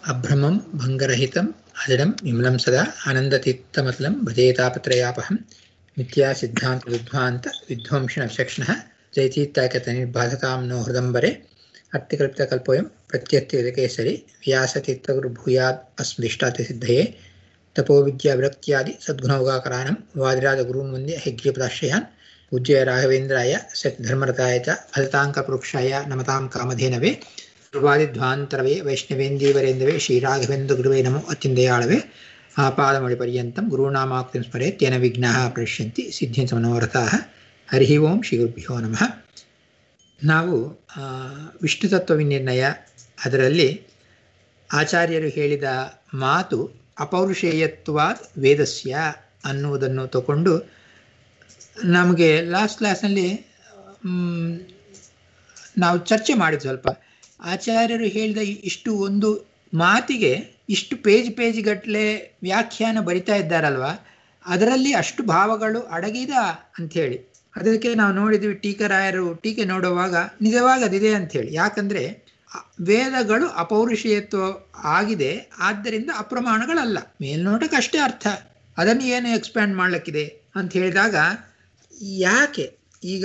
अभ्रमं भङ्गरहितम् अजडं विमलं सदा आनन्दतीर्थमतलं भजेतापत्रयापहं मिथ्यासिद्धान्तविध्वान्तविध्वंसिणविचक्षणः जयतीर्थाकतनिर्बाधतां नो हृदम्बरे अट्टिकल्पितकल्पोऽयं प्रत्यर्थिविदकेसरि व्यासतीर्थगुरुभूयात् अस्मदिष्टातिसिद्धये तपोविद्याविरक्त्यादि सद्गुणौगाकरानं वादिराजगुरून् वन्दे हैग्र्यपदाश्रयान् पूज्य राघवेन्द्राय सत्यधर्मरताय च फलिताङ्कपुरुक्षाय नमतां कामधेनवे ಧ್ರುವಾದಿಧ್ವಾಂತರವೇ ವೈಷ್ಣವೇಂದೀವರೇಂದವೇ ಶ್ರೀರಾಘವೇಂದ್ರ ನಮೋ ಅತ್ಯಂದಯಾಳವೇ ಆಪಾದಮೌಳಿಪರ್ಯಂతం ಗುರುನಾಮಾಕ್ತಿಂ ಸ್ಮರೆ ತೇನ ವಿಘ್ನಾಃ ಪ್ರಶ್ಯಂತಿ ಸಿದ್ಧ್ಯಂತ ಮನೋರಥಾಃ ಹರಿ ಓಂ ಶ್ರೀ ಗುರುಭ್ಯೋ ನಮಃ ನಾವು ವಿಷ್ಣು ತತ್ವ ವಿನಿರ್ಣಯ ಅದರಲ್ಲಿ ಆಚಾರ್ಯರು ಹೇಳಿದ ಮಾತು ಅಪೌರುಷೇಯತ್ವಾದ್ ವೇದಸ್ಯ ಅನ್ನುವುದನ್ನು ತಗೊಂಡು ನಮಗೆ ಲಾಸ್ಟ್ ಕ್ಲಾಸ್ನಲ್ಲಿ ನಾವು ಚರ್ಚೆ ಮಾಡಿದ್ವಿ ಸ್ವಲ್ಪ ಆಚಾರ್ಯರು ಹೇಳಿದ ಇಷ್ಟು ಒಂದು ಮಾತಿಗೆ ಇಷ್ಟು ಪೇಜ್ ಪೇಜ್ ಗಟ್ಟಲೆ ವ್ಯಾಖ್ಯಾನ ಬರಿತಾ ಇದ್ದಾರಲ್ವ ಅದರಲ್ಲಿ ಅಷ್ಟು ಭಾವಗಳು ಅಡಗಿದ ಅಂಥೇಳಿ ಅದಕ್ಕೆ ನಾವು ನೋಡಿದ್ವಿ ಟೀಕರಾಯರು ಟೀಕೆ ನೋಡುವಾಗ ನಿಜವಾಗಿ ಅದಿದೆ ಅಂಥೇಳಿ ಯಾಕಂದರೆ ವೇದಗಳು ಅಪೌರುಷೇಯತ್ವ ಆಗಿದೆ ಆದ್ದರಿಂದ ಅಪ್ರಮಾಣಗಳಲ್ಲ ಮೇಲ್ನೋಟಕ್ಕೆ ಅಷ್ಟೇ ಅರ್ಥ ಅದನ್ನು ಏನು ಎಕ್ಸ್ಪ್ಯಾಂಡ್ ಮಾಡ್ಲಿಕ್ಕಿದೆ ಅಂತ ಹೇಳಿದಾಗ ಯಾಕೆ ಈಗ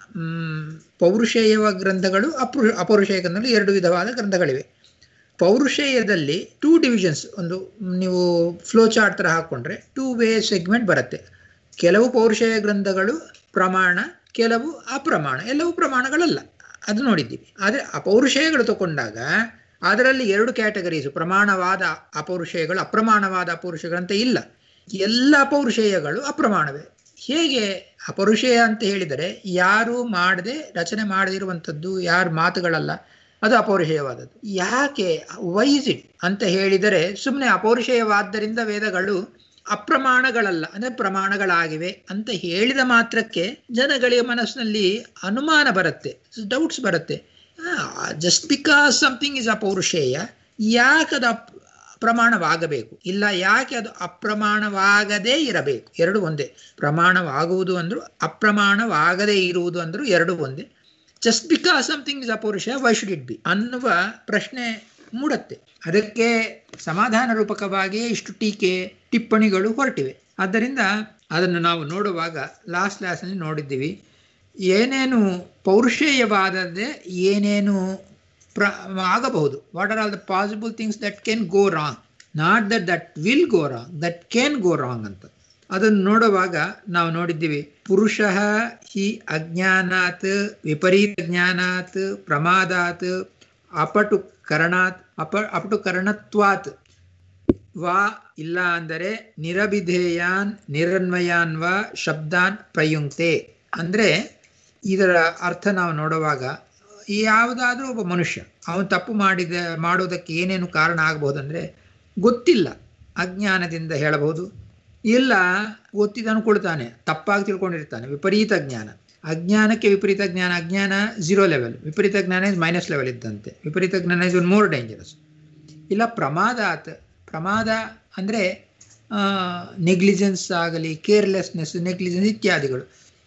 ಪೌರುಷೇಯವ ಗ್ರಂಥಗಳು ಅಪೃ ಅಪೌರುಷೇಯ ಗ್ರಂಥಗಳು ಎರಡು ವಿಧವಾದ ಗ್ರಂಥಗಳಿವೆ ಪೌರುಷೇಯದಲ್ಲಿ ಟೂ ಡಿವಿಷನ್ಸ್ ಒಂದು ನೀವು ಫ್ಲೋ ಚಾರ್ಟ್ ಥರ ಹಾಕ್ಕೊಂಡ್ರೆ ಟೂ ವೇ ಸೆಗ್ಮೆಂಟ್ ಬರುತ್ತೆ ಕೆಲವು ಪೌರುಷೇಯ ಗ್ರಂಥಗಳು ಪ್ರಮಾಣ ಕೆಲವು ಅಪ್ರಮಾಣ ಎಲ್ಲವೂ ಪ್ರಮಾಣಗಳಲ್ಲ ಅದು ನೋಡಿದ್ದೀವಿ ಆದರೆ ಅಪೌರುಷೇಯಗಳು ತಗೊಂಡಾಗ ಅದರಲ್ಲಿ ಎರಡು ಕ್ಯಾಟಗರೀಸು ಪ್ರಮಾಣವಾದ ಅಪೌರುಷೇಯಗಳು ಅಪ್ರಮಾಣವಾದ ಅಪೌರುಷಗಳಂತ ಇಲ್ಲ ಎಲ್ಲ ಅಪೌರುಷೇಯಗಳು ಅಪ್ರಮಾಣವೇ ಹೇಗೆ ಅಪರುಷೇಯ ಅಂತ ಹೇಳಿದರೆ ಯಾರು ಮಾಡದೆ ರಚನೆ ಮಾಡದಿರುವಂಥದ್ದು ಯಾರ ಮಾತುಗಳಲ್ಲ ಅದು ಅಪೌರುಷೇಯವಾದದ್ದು ಯಾಕೆ ವೈಸ್ ಇಟ್ ಅಂತ ಹೇಳಿದರೆ ಸುಮ್ಮನೆ ಅಪೌರುಷೇಯವಾದ್ದರಿಂದ ವೇದಗಳು ಅಪ್ರಮಾಣಗಳಲ್ಲ ಅಂದರೆ ಪ್ರಮಾಣಗಳಾಗಿವೆ ಅಂತ ಹೇಳಿದ ಮಾತ್ರಕ್ಕೆ ಜನಗಳಿಗೆ ಮನಸ್ಸಿನಲ್ಲಿ ಅನುಮಾನ ಬರುತ್ತೆ ಡೌಟ್ಸ್ ಬರುತ್ತೆ ಜಸ್ಟ್ ಬಿಕಾಸ್ ಸಮಥಿಂಗ್ ಇಸ್ ಅಪೌರುಷೇಯ ಯಾಕದ ಪ್ರಮಾಣವಾಗಬೇಕು ಇಲ್ಲ ಯಾಕೆ ಅದು ಅಪ್ರಮಾಣವಾಗದೇ ಇರಬೇಕು ಎರಡು ಒಂದೇ ಪ್ರಮಾಣವಾಗುವುದು ಅಂದ್ರು ಅಪ್ರಮಾಣವಾಗದೇ ಇರುವುದು ಅಂದ್ರು ಎರಡು ಒಂದೇ ಜಸ್ಟ್ ಬಿಕಾಸ್ ಸಮಥಿಂಗ್ ಇಸ್ ಅಪೌರುಷ ವೈ ಶುಡ್ ಇಟ್ ಬಿ ಅನ್ನುವ ಪ್ರಶ್ನೆ ಮೂಡತ್ತೆ ಅದಕ್ಕೆ ಸಮಾಧಾನ ರೂಪಕವಾಗಿ ಇಷ್ಟು ಟೀಕೆ ಟಿಪ್ಪಣಿಗಳು ಹೊರಟಿವೆ ಆದ್ದರಿಂದ ಅದನ್ನು ನಾವು ನೋಡುವಾಗ ಲಾಸ್ಟ್ ಕ್ಲಾಸ್ನಲ್ಲಿ ನೋಡಿದ್ದೀವಿ ಏನೇನು ಪೌರುಷೇಯವಾದದ್ದೇ ಏನೇನು ಪ್ರ ಆಗಬಹುದು what are all the possible things that can go wrong not that that will go wrong that can go wrong ಅಂತ ಅದನ್ನು ನೋಡುವಾಗ ನಾವು ನೋಡಿದ್ದೀವಿ ಪುರುಷ ಹಿ ಅಜ್ಞಾನಾತ್ ವಿಪರೀತ ಜ್ಞಾನಾತ್ ಪ್ರಮಾದಾತ್ ಅಪಟು ಕರಣಾತ್ ಅಪ ಅಪಟು ಕರಣತ್ವಾತ್ ವಾ ಇಲ್ಲ ಅಂದರೆ ನಿರಭಿಧೇಯಾನ್ ನಿರನ್ವಯಾನ್ ವ ಶಬ್ದಾನ್ ಪ್ರಯುಂಕ್ತೆ ಅಂದರೆ ಇದರ ಅರ್ಥ ನಾವು ನೋಡುವಾಗ ಯಾವುದಾದ್ರೂ ಒಬ್ಬ ಮನುಷ್ಯ ಅವನು ತಪ್ಪು ಮಾಡಿದ ಮಾಡೋದಕ್ಕೆ ಏನೇನು ಕಾರಣ ಆಗಬಹುದಂದ್ರೆ ಗೊತ್ತಿಲ್ಲ ಅಜ್ಞಾನದಿಂದ ಹೇಳಬಹುದು ಇಲ್ಲ ಗೊತ್ತಿದ್ದು ಅನ್ಕೊಳ್ತಾನೆ ತಪ್ಪಾಗಿ ತಿಳ್ಕೊಂಡಿರ್ತಾನೆ ವಿಪರೀತ ಜ್ಞಾನ ಅಜ್ಞಾನಕ್ಕೆ ವಿಪರೀತ ಜ್ಞಾನ ಅಜ್ಞಾನ ಝೀರೋ ಲೆವೆಲ್ ವಿಪರೀತ ಜ್ಞಾನ ಇಸ್ ಮೈನಸ್ ಲೆವೆಲ್ ಇದ್ದಂತೆ ವಿಪರೀತ ಜ್ಞಾನ ಇಸ್ ಒನ್ ಮೋರ್ ಡೇಂಜರಸ್ ಇಲ್ಲ ಪ್ರಮಾದಾತ್ ಪ್ರಮಾದ ಅಂದರೆ ನೆಗ್ಲಿಜೆನ್ಸ್ ಆಗಲಿ ಕೇರ್ಲೆಸ್ನೆಸ್ ನೆಗ್ಲಿಜೆನ್ಸ್ ಇತ್ಯಾದಿಗಳು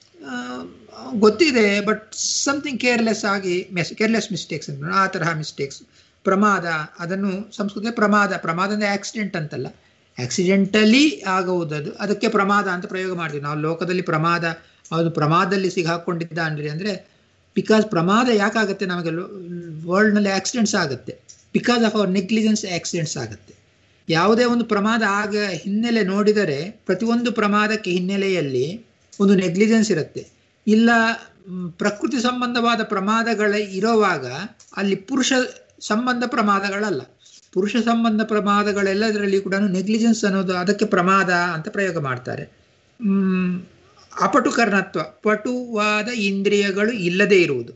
ಗೊತ್ತಿದೆ ಬಟ್ ಸಮಥಿಂಗ್ ಕೇರ್ಲೆಸ್ ಆಗಿ ಮೆಸ್ ಕೇರ್ಲೆಸ್ ಮಿಸ್ಟೇಕ್ಸ್ ಅಂತ ಆ ತರಹ ಮಿಸ್ಟೇಕ್ಸ್ ಪ್ರಮಾದ ಅದನ್ನು ಸಂಸ್ಕೃತ ಪ್ರಮಾದ ಪ್ರಮಾದ ಅಂದರೆ ಆಕ್ಸಿಡೆಂಟ್ ಅಂತಲ್ಲ ಆಕ್ಸಿಡೆಂಟಲಿ ಆಗುವುದದು ಅದಕ್ಕೆ ಪ್ರಮಾದ ಅಂತ ಪ್ರಯೋಗ ಮಾಡ್ತೀವಿ ನಾವು ಲೋಕದಲ್ಲಿ ಪ್ರಮಾದ ಅದು ಪ್ರಮಾದದಲ್ಲಿ ಸಿಗಾಕೊಂಡಿದ್ದ ಅಂದ್ರಿ ಅಂದರೆ ಬಿಕಾಸ್ ಪ್ರಮಾದ ಯಾಕಾಗುತ್ತೆ ನಮಗೆ ವರ್ಲ್ಡ್ನಲ್ಲಿ ಆಕ್ಸಿಡೆಂಟ್ಸ್ ಆಗುತ್ತೆ because of our negligence accidents ಆಗುತ್ತೆ ಯಾವುದೇ ಒಂದು ಪ್ರಮಾದ ಆಗ ಹಿನ್ನೆಲೆ ನೋಡಿದರೆ ಪ್ರತಿಯೊಂದು ಪ್ರಮಾದಕ್ಕೆ ಹಿನ್ನೆಲೆಯಲ್ಲಿ ಒಂದು ನೆಗ್ಲಿಜೆನ್ಸ್ ಇರುತ್ತೆ ಇಲ್ಲ ಪ್ರಕೃತಿ ಸಂಬಂಧವಾದ ಪ್ರಮಾದಗಳ ಇರೋವಾಗ ಅಲ್ಲಿ ಪುರುಷ ಸಂಬಂಧ ಪ್ರಮಾದಗಳಲ್ಲ ಪುರುಷ ಸಂಬಂಧ ಪ್ರಮಾದಗಳೆಲ್ಲದರಲ್ಲಿ ಕೂಡ ನೆಗ್ಲಿಜೆನ್ಸ್ ಅನ್ನೋದು ಅದಕ್ಕೆ ಪ್ರಮಾದ ಅಂತ ಪ್ರಯೋಗ ಮಾಡ್ತಾರೆ ಅಪಟುಕರ್ಣತ್ವ ಪಟುವಾದ ಇಂದ್ರಿಯಗಳು ಇಲ್ಲದೇ ಇರುವುದು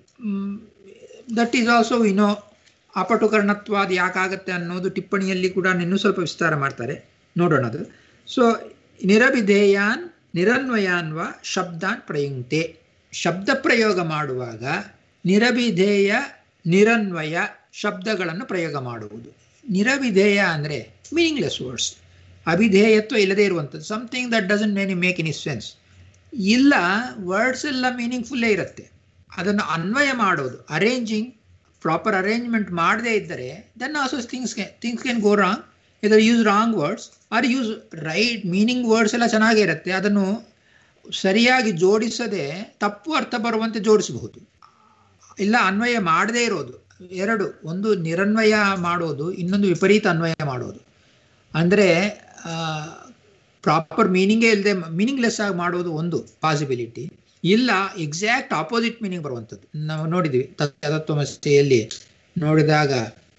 ದಟ್ ಈಸ್ ಆಲ್ಸೋ ಇನೋ ಅಪಟುಕರ್ಣತ್ವಾದ ಯಾಕಾಗತ್ತೆ ಅನ್ನೋದು ಟಿಪ್ಪಣಿಯಲ್ಲಿ ಕೂಡ ಇನ್ನೂ ಸ್ವಲ್ಪ ವಿಸ್ತಾರ ಮಾಡ್ತಾರೆ ನೋಡೋಣ ಅದು ಸೊ ನಿರಭಿಧೇಯಾನ್ ನಿರನ್ವಯಾನ್ವ ಶಬ್ದಾನ್ ಪ್ರಯುಕ್ತೆ ಶಬ್ದ ಪ್ರಯೋಗ ಮಾಡುವಾಗ ನಿರಭಿಧೇಯ ನಿರನ್ವಯ ಶಬ್ದಗಳನ್ನು ಪ್ರಯೋಗ ಮಾಡುವುದು ನಿರವಿಧೇಯ ಅಂದರೆ ಮೀನಿಂಗ್ಲೆಸ್ ವರ್ಡ್ಸ್ ಅಭಿಧೇಯತ್ವ ಇಲ್ಲದೇ ಇರುವಂಥದ್ದು something that doesn't many make in is sense ಇಲ್ಲ ವರ್ಡ್ಸ್ ಎಲ್ಲ ಮೀನಿಂಗ್ಫುಲ್ಲೇ ಇರುತ್ತೆ ಅದನ್ನು ಅನ್ವಯ ಮಾಡೋದು ಅರೇಂಜಿಂಗ್ ಪ್ರಾಪರ್ ಅರೇಂಜ್ಮೆಂಟ್ ಮಾಡದೇ ಇದ್ದರೆ then also things things can go wrong either use wrong words or use right meaning words ಎಲ್ಲ ಚೆನ್ನಾಗೇ ಇರುತ್ತೆ ಅದನ್ನು ಸರಿಯಾಗಿ ಜೋಡಿಸದೆ ತಪ್ಪು ಅರ್ಥ ಬರುವಂತೆ ಜೋಡಿಸಬಹುದು ಇಲ್ಲ ಅನ್ವಯ ಮಾಡದೇ ಇರೋದು ಎರಡು ಒಂದು ನಿರನ್ವಯ ಮಾಡೋದು ಇನ್ನೊಂದು ವಿಪರೀತ ಅನ್ವಯ ಮಾಡೋದು ಅಂದರೆ ಪ್ರಾಪರ್ ಮೀನಿಂಗೇ ಇಲ್ಲದೆ ಮೀನಿಂಗ್ಲೆಸ್ ಆಗಿ ಮಾಡೋದು ಒಂದು ಪಾಸಿಬಿಲಿಟಿ ಇಲ್ಲ ಎಕ್ಸಾಕ್ಟ್ ಆಪೋಸಿಟ್ ಮೀನಿಂಗ್ ಬರುವಂಥದ್ದು ನಾವು ನೋಡಿದ್ವಿ ತತ್ವಮಸ್ತೆಯಲ್ಲಿ ನೋಡಿದಾಗ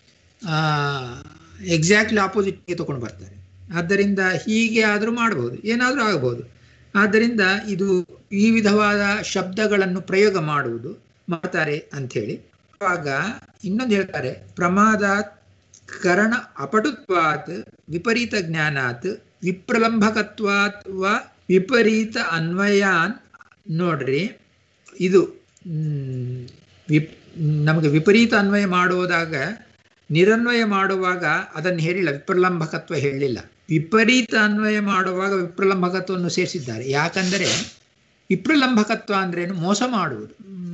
ಎಕ್ಸಾಕ್ಟ್ಲಿ ಆಪೋಸಿಟ್ಗೆ ತಗೊಂಡು ಬರ್ತಾರೆ ಆದ್ದರಿಂದ ಹೀಗೆ ಆದರೂ ಮಾಡಬಹುದು ಏನಾದರೂ ಆಗಬಹುದು ಆದ್ದರಿಂದ ಇದು ಈ ವಿಧವಾದ ಶಬ್ದಗಳನ್ನು ಪ್ರಯೋಗ ಮಾಡುವುದು ಮಾಡ್ತಾರೆ ಅಂಥೇಳಿ ಆವಾಗ ಇನ್ನೊಂದು ಹೇಳ್ತಾರೆ ಪ್ರಮಾದಾತ್ ಕರಣ ಅಪಟುತ್ವಾತ್ ವಿಪರೀತ ಜ್ಞಾನಾತ್ ವಿಪ್ರಲಂಬಕತ್ವಾತ್ ವ ವಿಪರೀತ ಅನ್ವಯಾನ್ ನೋಡ್ರಿ ಇದು ವಿಪ್ ನಮಗೆ ವಿಪರೀತ ಅನ್ವಯ ಮಾಡುವುದಾಗ ನಿರನ್ವಯ ಮಾಡುವಾಗ ಅದನ್ನು ಹೇಳಿಲ್ಲ ವಿಪ್ರಲಂಬಕತ್ವ ಹೇಳಲಿಲ್ಲ ವಿಪರೀತ ಅನ್ವಯ ಮಾಡುವಾಗ ವಿಪ್ರಲಂಬಕತ್ವವನ್ನು ಸೇರಿಸಿದ್ದಾರೆ ಯಾಕಂದರೆ ವಿಪ್ರಲಂಬಕತ್ವ ಅಂದ್ರೇನು ಮೋಸ ಮಾಡುವುದು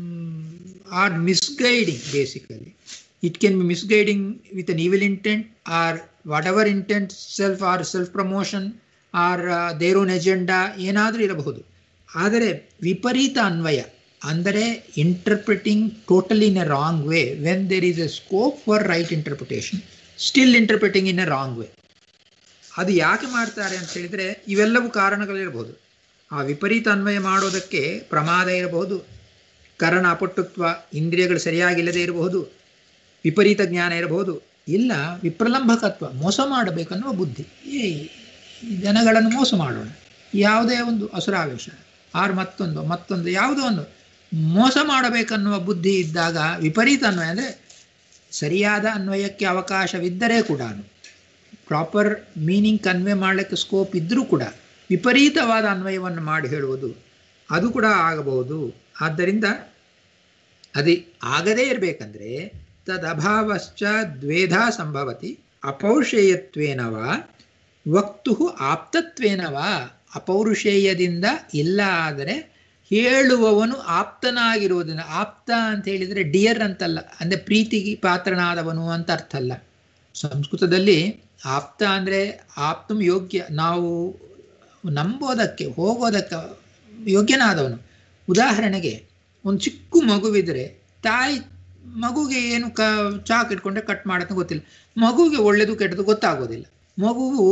or misguiding basically it can be misguiding with an evil intent or whatever intent self or self promotion or their own agenda ಏನಾದರೂ ಇರಬಹುದು ಆದರೆ ವಿಪರೀತ ಅನ್ವಯ ಅಂದರೆ interpreting totally in a wrong way when there is a scope for right interpretation still interpreting in a wrong way ಅದು ಯಾಕೆ ಮಾಡ್ತಾರೆ ಅಂತ ಹೇಳಿದರೆ ಇವೆಲ್ಲವೂ ಕಾರಣಗಳಿರಬಹುದು ಆ ವಿಪರೀತ ಅನ್ವಯ ಮಾಡೋದಕ್ಕೆ ಪ್ರಮಾದ ಇರಬಹುದು ಕರಣ ಅಪಟ್ಟುತ್ವ ಇಂದ್ರಿಯಗಳು ಸರಿಯಾಗಿಲ್ಲದೆ ಇರಬಹುದು ವಿಪರೀತ ಜ್ಞಾನ ಇರಬಹುದು ಇಲ್ಲ ವಿಪ್ರಲಂಬಕತ್ವ ಮೋಸ ಮಾಡಬೇಕನ್ನುವ ಬುದ್ಧಿ ಏ ಜನಗಳನ್ನು ಮೋಸ ಮಾಡೋಣ ಯಾವುದೇ ಒಂದು ಅಸುರಾವೇಶ ಆರ್ ಮತ್ತೊಂದು ಮತ್ತೊಂದು ಯಾವುದೋ ಒಂದು ಮೋಸ ಮಾಡಬೇಕನ್ನುವ ಬುದ್ಧಿ ಇದ್ದಾಗ ವಿಪರೀತ ಅನ್ವಯ ಅಂದರೆ ಸರಿಯಾದ ಅನ್ವಯಕ್ಕೆ ಅವಕಾಶವಿದ್ದರೆ ಕೂಡ ಪ್ರಾಪರ್ ಮೀನಿಂಗ್ ಕನ್ವೆ ಮಾಡಲಿಕ್ಕೆ ಸ್ಕೋಪ್ ಇದ್ದರೂ ಕೂಡ ವಿಪರೀತವಾದ ಅನ್ವಯವನ್ನು ಮಾಡಿ ಹೇಳುವುದು ಅದು ಕೂಡ ಆಗಬಹುದು ಆದ್ದರಿಂದ ಅದು ಆಗದೇ ಇರಬೇಕಂದ್ರೆ ತದಭಾವಶ್ಚ ದ್ವೇಧ ಸಂಭವತಿ ಅಪೌರುಷೇಯತ್ವೇನವ ವಕ್ತು ಆಪ್ತತ್ವೇನವ ಅಪೌರುಷೇಯದಿಂದ ಇಲ್ಲ ಆದರೆ ಹೇಳುವವನು ಆಪ್ತನಾಗಿರುವುದನ್ನು ಆಪ್ತ ಅಂತ ಹೇಳಿದರೆ ಡಿಯರ್ ಅಂತಲ್ಲ ಅಂದರೆ ಪ್ರೀತಿಗೆ ಪಾತ್ರನಾದವನು ಅಂತ ಅರ್ಥ ಅಲ್ಲ ಸಂಸ್ಕೃತದಲ್ಲಿ ಆಪ್ತ ಅಂದರೆ ಆಪ್ತಂ ಯೋಗ್ಯ ನಾವು ನಂಬೋದಕ್ಕೆ ಹೋಗೋದಕ್ಕೆ ಯೋಗ್ಯನಾದವನು ಉದಾಹರಣೆಗೆ ಒಂದು ಚಿಕ್ಕ ಮಗುವಿದ್ರೆ ತಾಯಿ ಮಗುಗೆ ಏನು ಕ ಚಾಕ್ ಇಟ್ಕೊಂಡ್ರೆ ಕಟ್ ಮಾಡೋದು ಗೊತ್ತಿಲ್ಲ ಮಗುವಿಗೆ ಒಳ್ಳೇದು ಕೆಟ್ಟದು ಗೊತ್ತಾಗೋದಿಲ್ಲ ಮಗುವು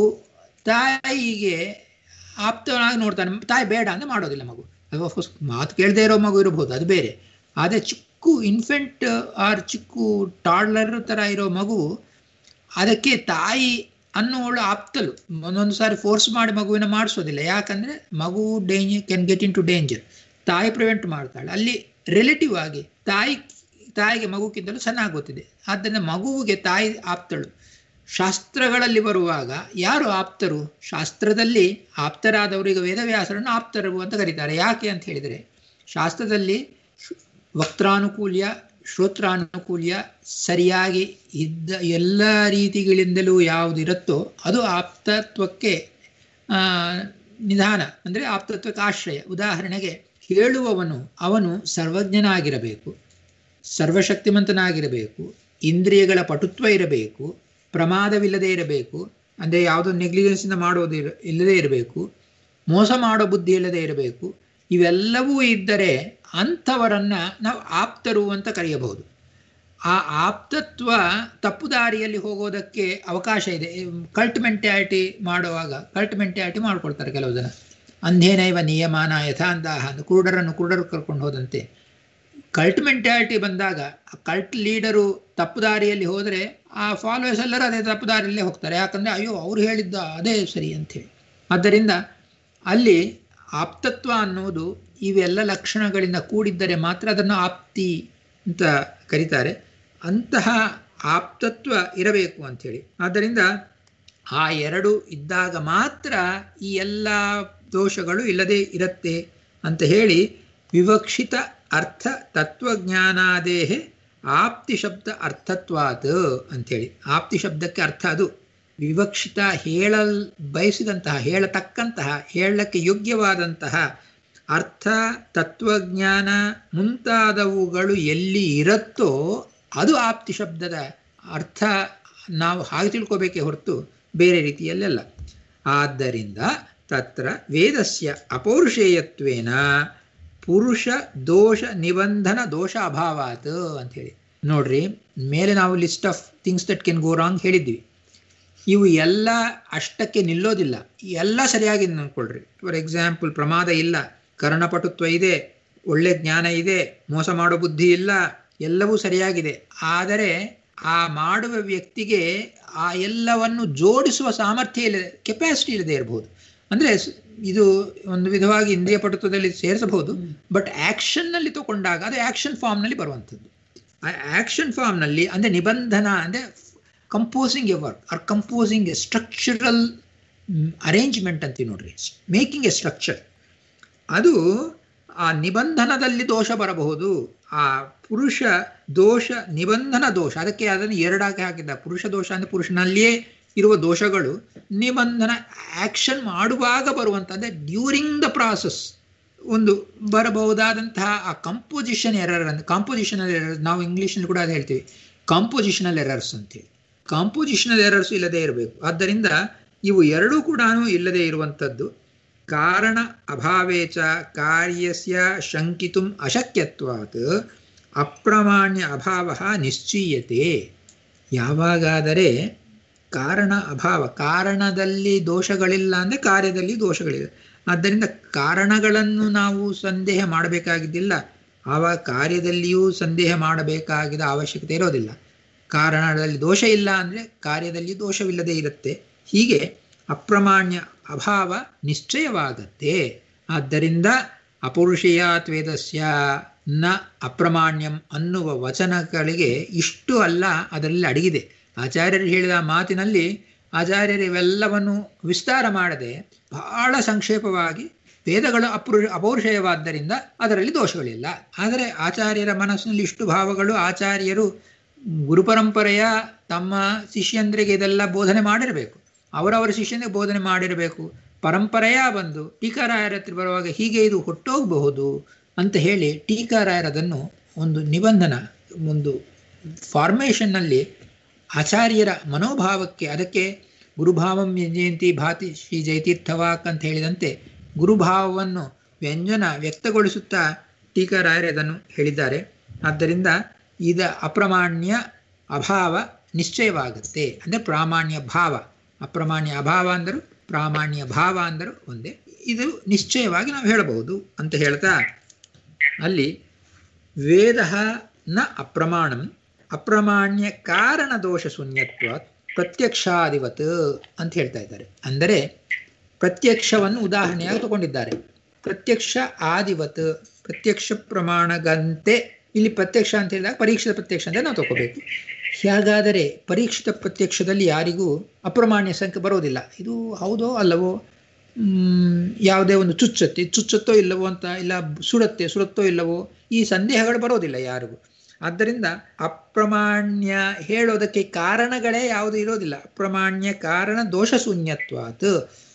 ತಾಯಿಗೆ ಆಪ್ತನಾಗಿ ನೋಡ್ತಾನೆ ತಾಯಿ ಬೇಡ ಅಂದರೆ ಮಾಡೋದಿಲ್ಲ ಮಗು ಅದು ಅಫ್ಕೋರ್ಸ್ ಮಾತು ಕೇಳದೇ ಇರೋ ಮಗು ಇರಬಹುದು ಅದು ಬೇರೆ ಆದರೆ ಚಿಕ್ಕ ಇನ್ಫೆಂಟ್ ಆರ್ ಚಿಕ್ಕ ಟಾಡ್ಲರ್ ಥರ ಇರೋ ಮಗು ಅದಕ್ಕೆ ತಾಯಿ ಅನ್ನೋಳು ಆಪ್ತಲು ಒಂದೊಂದು ಸಾರಿ ಫೋರ್ಸ್ ಮಾಡಿ ಮಗುವಿನ ಮಾಡಿಸೋದಿಲ್ಲ ಯಾಕಂದರೆ ಮಗು danger can get into danger ತಾಯಿ ಪ್ರಿವೆಂಟ್ ಮಾಡ್ತಾಳೆ ಅಲ್ಲಿ ರಿಲೇಟಿವ್ ಆಗಿ ತಾಯಿ ತಾಯಿಗೆ ಮಗುಕ್ಕಿಂತಲೂ ಚೆನ್ನಾಗಿ ಗೊತ್ತಿದೆ ಆದ್ದರಿಂದ ಮಗುವಿಗೆ ತಾಯಿ ಆಪ್ತಳು ಶಾಸ್ತ್ರಗಳಲ್ಲಿ ಬರುವಾಗ ಯಾರು ಆಪ್ತರು ಶಾಸ್ತ್ರದಲ್ಲಿ ಆಪ್ತರಾದವರಿಗೆ ವೇದವ್ಯಾಸರನ್ನು ಆಪ್ತರು ಅಂತ ಕರೀತಾರೆ ಯಾಕೆ ಅಂತ ಹೇಳಿದರೆ ಶಾಸ್ತ್ರದಲ್ಲಿ ವಕ್ತಾನುಕೂಲ್ಯ ಶ್ರೋತ್ರಾನುಕೂಲ್ಯ ಸರಿಯಾಗಿ ಇದ್ದ ಎಲ್ಲ ರೀತಿಗಳಿಂದಲೂ ಯಾವುದಿರುತ್ತೋ ಅದು ಆಪ್ತತ್ವಕ್ಕೆ ನಿಧಾನ ಅಂದರೆ ಆಪ್ತತ್ವಕ್ಕೆ ಆಶ್ರಯ ಉದಾಹರಣೆಗೆ ಹೇಳುವವನು ಅವನು ಸರ್ವಜ್ಞನಾಗಿರಬೇಕು ಸರ್ವಶಕ್ತಿಮಂತನಾಗಿರಬೇಕು ಇಂದ್ರಿಯಗಳ ಪಟುತ್ವ ಇರಬೇಕು ಪ್ರಮಾದವಿಲ್ಲದೆ ಇರಬೇಕು ಅಂದರೆ ಯಾವುದೋ ನೆಗ್ಲಿಜೆನ್ಸಿಂದ ಮಾಡೋದು ಇರ ಇಲ್ಲದೇ ಇರಬೇಕು ಮೋಸ ಮಾಡೋ ಬುದ್ಧಿ ಇಲ್ಲದೆ ಇರಬೇಕು ಇವೆಲ್ಲವೂ ಇದ್ದರೆ ಅಂಥವರನ್ನು ನಾವು ಆಪ್ತರು ಅಂತ ಕರೆಯಬಹುದು ಆ ಆಪ್ತತ್ವ ತಪ್ಪು ದಾರಿಯಲ್ಲಿ ಹೋಗೋದಕ್ಕೆ ಅವಕಾಶ ಇದೆ ಕಲ್ಟ್ ಮೆಂಟ್ಯಾಲಿಟಿ ಮಾಡುವಾಗ ಕಲ್ಟ್ ಮೆಂಟ್ಯಾಲಿಟಿ ಮಾಡ್ಕೊಳ್ತಾರೆ ಕೆಲವು ಜನ ಅಂಧೇನೈವ ನಿಯಮಾನ ಯಥಾಂದಾಹ ಅಂತ ಕುರುಡರನ್ನು ಕುರುಡರು ಕರ್ಕೊಂಡು ಹೋದಂತೆ ಕಲ್ಟ್ ಮೆಂಟ್ಯಾಲಿಟಿ ಬಂದಾಗ ಆ ಕಲ್ಟ್ ಲೀಡರು ತಪ್ಪು ದಾರಿಯಲ್ಲಿ ಹೋದರೆ ಆ ಫಾಲೋವರ್ಸ್ ಎಲ್ಲರೂ ಅದೇ ತಪ್ಪು ದಾರಿಯಲ್ಲೇ ಹೋಗ್ತಾರೆ ಯಾಕಂದರೆ ಅಯ್ಯೋ ಅವ್ರು ಹೇಳಿದ್ದ ಅದೇ ಸರಿ ಅಂಥೇಳಿ ಆದ್ದರಿಂದ ಅಲ್ಲಿ ಆಪ್ತತ್ವ ಅನ್ನುವುದು ಇವೆಲ್ಲ ಲಕ್ಷಣಗಳಿಂದ ಕೂಡಿದ್ದರೆ ಮಾತ್ರ ಅದನ್ನು ಆಪ್ತಿ ಅಂತ ಕರೀತಾರೆ ಅಂತಹ ಆಪ್ತತ್ವ ಇರಬೇಕು ಅಂಥೇಳಿ ಆದ್ದರಿಂದ ಆ ಎರಡು ಇದ್ದಾಗ ಮಾತ್ರ ಈ ಎಲ್ಲ ದೋಷಗಳು ಇಲ್ಲದೆ ಇರುತ್ತೆ ಅಂತ ಹೇಳಿ ವಿವಕ್ಷಿತ ಅರ್ಥ ತತ್ವಜ್ಞಾನಾದೇಹೆ ಆಪ್ತಿ ಶಬ್ದ ಅರ್ಥತ್ವಾತ್ ಅಂಥೇಳಿ ಆಪ್ತಿ ಶಬ್ದಕ್ಕೆ ಅರ್ಥ ಅದು ವಿವಕ್ಷಿತ ಹೇಳಲ್ ಬಯಸಿದಂತಹ ಹೇಳತಕ್ಕಂತಹ ಹೇಳಕ್ಕೆ ಯೋಗ್ಯವಾದಂತಹ ಅರ್ಥ ತತ್ವಜ್ಞಾನ ಮುಂತಾದವುಗಳು ಎಲ್ಲಿ ಇರುತ್ತೋ ಅದು ಆಪ್ತಿ ಶಬ್ದದ ಅರ್ಥ ನಾವು ಹಾಗೆ ತಿಳ್ಕೋಬೇಕೇ ಹೊರತು ಬೇರೆ ರೀತಿಯಲ್ಲೆಲ್ಲ ಆದ್ದರಿಂದ ತತ್ರ ವೇದಸ್ಯ ಅಪೌರುಷೇಯತ್ವೇನ ಪುರುಷ ದೋಷ ನಿಬಂಧನ ದೋಷ ಅಭಾವಾತ್ ಅಂಥೇಳಿ ನೋಡ್ರಿ ಮೇಲೆ ನಾವು list of things that can go wrong ಹೇಳಿದ್ವಿ ಇವು ಎಲ್ಲ ಅಷ್ಟಕ್ಕೆ ನಿಲ್ಲೋದಿಲ್ಲ ಎಲ್ಲ ಸರಿಯಾಗಿ ಅಂದ್ಕೊಳ್ರಿ ಫಾರ್ ಎಕ್ಸಾಂಪಲ್ ಪ್ರಮಾದ ಇಲ್ಲ ಕರ್ಣಪಟುತ್ವ ಇದೆ ಒಳ್ಳೆ ಜ್ಞಾನ ಇದೆ ಮೋಸ ಮಾಡೋ ಬುದ್ಧಿ ಇಲ್ಲ ಎಲ್ಲವೂ ಸರಿಯಾಗಿದೆ ಆದರೆ ಆ ಮಾಡುವ ವ್ಯಕ್ತಿಗೆ ಆ ಎಲ್ಲವನ್ನು ಜೋಡಿಸುವ ಸಾಮರ್ಥ್ಯ ಇಲ್ಲ ಕೆಪಾಸಿಟಿ ಇಲ್ಲದೆ ಇರಬಹುದು ಅಂದರೆ ಇದು ಒಂದು ವಿಧವಾಗಿ ಇಂದ್ರಿಯ ಪಟುತ್ವದಲ್ಲಿ ಸೇರಿಸಬಹುದು ಬಟ್ ಆ್ಯಕ್ಷನ್ನಲ್ಲಿ ತಗೊಂಡಾಗ ಅದು ಆ್ಯಕ್ಷನ್ ಫಾರ್ಮ್ನಲ್ಲಿ ಬರುವಂಥದ್ದು ಆ ಆ್ಯಕ್ಷನ್ ಫಾರ್ಮ್ನಲ್ಲಿ ಅಂದರೆ ನಿಬಂಧನ ಅಂದರೆ composing a work or composing a structural arrangement ಅಂತೀವಿ ನೋಡ್ರಿ ಮೇಕಿಂಗ್ ಎ ಸ್ಟ್ರಕ್ಚರ್ ಅದು ಆ ನಿಬಂಧನದಲ್ಲಿ ದೋಷ ಬರಬಹುದು ಆ ಪುರುಷ ದೋಷ ನಿಬಂಧನ ದೋಷ ಅದಕ್ಕೆ ಅದನ್ನು ಎರಡಾಗಿ ಹಾಕಿದ್ದ ಪುರುಷ ದೋಷ ಅಂದರೆ ಪುರುಷನಲ್ಲಿಯೇ ಇರುವ ದೋಷಗಳು ನಿಬಂಧನ ಆ್ಯಕ್ಷನ್ ಮಾಡುವಾಗ ಬರುವಂಥ ಅಂದರೆ ಡ್ಯೂರಿಂಗ್ ದ ಪ್ರಾಸೆಸ್ ಒಂದು ಬರಬಹುದಾದಂತಹ ಆ ಕಂಪೋಸಿಷನ್ ಎರರ್ ಅಂದರೆ ಕಾಂಪೋಸಿಷನಲ್ ಎರರ್ ನಾವು ಇಂಗ್ಲೀಷ್ನಲ್ಲಿ ಕೂಡ ಅದು ಹೇಳ್ತೀವಿ ಕಾಂಪೋಸಿಷನಲ್ ಎರರ್ಸ್ ಅಂತೇಳಿ ಕಾಂಪೋಸಿಷನಲ್ ಎರರ್ಸ್ ಇಲ್ಲದೆ ಇರಬೇಕು ಆದ್ದರಿಂದ ಇವು ಎರಡೂ ಕೂಡ ಇಲ್ಲದೆ ಇರುವಂಥದ್ದು ಕಾರಣ ಅಭಾವೇಚ ಕಾರ್ಯಸ್ಯ ಶಂಕಿತು ಅಶಕ್ಯತ್ವಾತ್ ಅಪ್ರಮಾಣ್ಯ ಅಭಾವ ನಿಶ್ಚೀಯತೆ ಯಾವಾಗಾದರೆ ಕಾರಣ ಅಭಾವ ಕಾರಣದಲ್ಲಿ ದೋಷಗಳಿಲ್ಲ ಅಂದರೆ ಕಾರ್ಯದಲ್ಲಿ ದೋಷಗಳಿದೆ ಆದ್ದರಿಂದ ಕಾರಣಗಳನ್ನು ನಾವು ಸಂದೇಹ ಮಾಡಬೇಕಾಗಿದ್ದಿಲ್ಲ ಆವಾಗ ಕಾರ್ಯದಲ್ಲಿಯೂ ಸಂದೇಹ ಮಾಡಬೇಕಾಗಿದ ಅವಶ್ಯಕತೆ ಇರೋದಿಲ್ಲ ಕಾರಣದಲ್ಲಿ ದೋಷ ಇಲ್ಲ ಅಂದರೆ ಕಾರ್ಯದಲ್ಲಿ ದೋಷವಿಲ್ಲದೆ ಇರುತ್ತೆ ಹೀಗೆ ಅಪ್ರಮಾಣ್ಯ ಅಭಾವ ನಿಶ್ಚಯವಾಗತ್ತೆ ಆದ್ದರಿಂದ ಅಪೌರುಷೇಯಾತ್ ವೇದಸ್ಯ ನ ಅಪ್ರಮಾಣ್ಯಂ ಅನ್ನುವ ವಚನಗಳಿಗೆ ಇಷ್ಟು ಅಲ್ಲ ಅದರಲ್ಲಿ ಅಡಗಿದೆ ಆಚಾರ್ಯರು ಹೇಳಿದ ಮಾತಿನಲ್ಲಿ ಆಚಾರ್ಯರು ಇವೆಲ್ಲವನ್ನು ವಿಸ್ತಾರ ಮಾಡದೆ ಬಹಳ ಸಂಕ್ಷೇಪವಾಗಿ ವೇದಗಳು ಅಪುರು ಅಪೌರುಷೇಯವಾದ್ದರಿಂದ ಅದರಲ್ಲಿ ದೋಷಗಳಿಲ್ಲ ಆದರೆ ಆಚಾರ್ಯರ ಮನಸ್ಸಿನಲ್ಲಿ ಇಷ್ಟು ಭಾವಗಳು ಆಚಾರ್ಯರು ಗುರುಪರಂಪರೆಯ ತಮ್ಮ ಶಿಷ್ಯಂದ್ರಿಗೆ ಇದೆಲ್ಲ ಬೋಧನೆ ಮಾಡಿರಬೇಕು ಅವರವರ ಶಿಷ್ಯನಿಗೆ ಬೋಧನೆ ಮಾಡಿರಬೇಕು ಪರಂಪರೆಯ ಬಂದು ಟೀಕಾರಾಯರ ಹತ್ರ ಬರುವಾಗ ಹೀಗೆ ಇದು ಹುಟ್ಟೋಗಬಹುದು ಅಂತ ಹೇಳಿ ಟೀಕಾರಾಯರ್ ಅದನ್ನು ಒಂದು ನಿಬಂಧನ ಒಂದು ಫಾರ್ಮೇಷನ್ನಲ್ಲಿ ಆಚಾರ್ಯರ ಮನೋಭಾವಕ್ಕೆ ಅದಕ್ಕೆ ಗುರುಭಾವಂ ಜಯಂತಿ ಭಾತಿ ಶ್ರೀ ಜಯತೀರ್ಥವಾಕ್ ಅಂತ ಹೇಳಿದಂತೆ ಗುರುಭಾವವನ್ನು ವ್ಯಂಜನ ವ್ಯಕ್ತಗೊಳಿಸುತ್ತಾ ಟೀಕಾರಾಯರು ಅದನ್ನು ಹೇಳಿದ್ದಾರೆ ಆದ್ದರಿಂದ ಇದ ಅಪ್ರಮಾಣ್ಯ ಅಭಾವ ನಿಶ್ಚಯವಾಗುತ್ತೆ ಅಂದರೆ ಪ್ರಾಮಾಣ್ಯ ಭಾವ ಅಪ್ರಮಾಣ್ಯ ಅಭಾವ ಅಂದರು ಪ್ರಾಮಾಣ್ಯ ಭಾವ ಅಂದರು ಒಂದೇ ಇದು ನಿಶ್ಚಯವಾಗಿ ನಾವು ಹೇಳಬಹುದು ಅಂತ ಹೇಳ್ತಾ ಅಲ್ಲಿ ವೇದ ನ ಅಪ್ರಮಾಣಂ ಅಪ್ರಮಾಣ್ಯ ಕಾರಣ ದೋಷ ಶೂನ್ಯತ್ವ ಪ್ರತ್ಯಕ್ಷಾದಿವತ್ ಅಂತ ಹೇಳ್ತಾ ಇದ್ದಾರೆ ಅಂದರೆ ಪ್ರತ್ಯಕ್ಷವನ್ನು ಉದಾಹರಣೆಯಾಗಿ ತಗೊಂಡಿದ್ದಾರೆ ಪ್ರತ್ಯಕ್ಷ ಆದಿವತ್ ಪ್ರತ್ಯಕ್ಷ ಪ್ರಮಾಣಗಂತೆ ಇಲ್ಲಿ ಪ್ರತ್ಯಕ್ಷ ಅಂತ ಹೇಳಿದಾಗ ಪರೀಕ್ಷಿತ ಪ್ರತ್ಯಕ್ಷ ಅಂತ ನಾವು ತಗೋಬೇಕು ಹೇಗಾದರೆ ಪರೀಕ್ಷಿತ ಪ್ರತ್ಯಕ್ಷದಲ್ಲಿ ಯಾರಿಗೂ ಅಪ್ರಮಾಣ್ಯ ಸಂಖ್ಯೆ ಬರೋದಿಲ್ಲ ಇದು ಹೌದೋ ಅಲ್ಲವೋ ಯಾವುದೇ ಒಂದು ಚುಚ್ಚತ್ತೆ ಚುಚ್ಚತ್ತೋ ಇಲ್ಲವೋ ಅಂತ ಇಲ್ಲ ಸುಡತ್ತೆ ಸುಡುತ್ತೋ ಇಲ್ಲವೋ ಈ ಸಂದೇಹಗಳು ಬರೋದಿಲ್ಲ ಯಾರಿಗೂ ಆದ್ದರಿಂದ ಅಪ್ರಮಾಣ್ಯ ಹೇಳೋದಕ್ಕೆ ಕಾರಣಗಳೇ ಯಾವುದು ಇರೋದಿಲ್ಲ ಅಪ್ರಮಾಣ್ಯ ಕಾರಣ ದೋಷ ಶೂನ್ಯತ್ವಾತ್